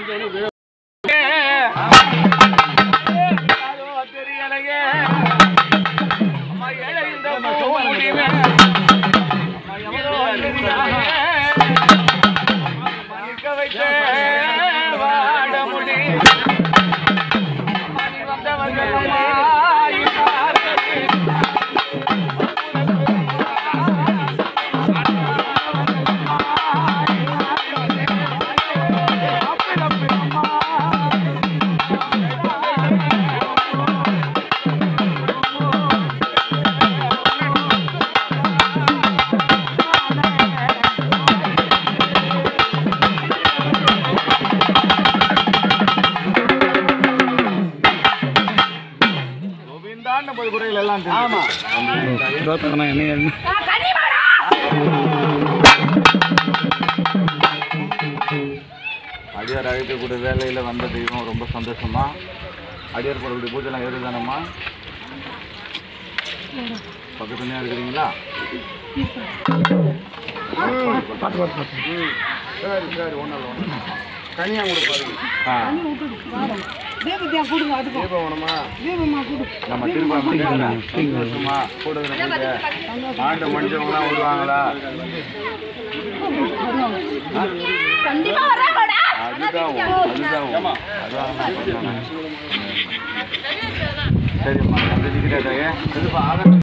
தெரியலையே அம்மா ஏழை இந்த பூ முடிவே அம்மா எவ்வளோ தெரியலையே மன்னிக்க வைத்த வாட முடி அம்மா நீ வந்த வந்தம்மா கோவிந்தான் நமது குறைகள் எல்லாம் ஆமா அடியார் அழைக்கக்கூடிய வேலையில் வந்த தெய்வம் ரொம்ப சந்தோஷமா அடியார் போடக்கூடிய பூஜைலாம் ஏறுதானம்மா பக்கத்துலயே இருக்கிறீங்களா சரி சரி ஒன்றும் இல்லை ஒன்றும் கனியா கொடுப்பாரு ஆ தேவதையா கொடுங்க அதுக்கும் தீபம் வேணுமா தீபமா கொடு நம்ம திருப்பமா கூடுதல் ஆண்டு மனுஷங்களாம் வருவாங்களா கண்டிப்பா வர்றாங்கடா அதுதான் அதுதான் அதான் நான் சொன்னேன். சரிம்மா அந்த டிக்கெட் திருப்ப ஆகணும்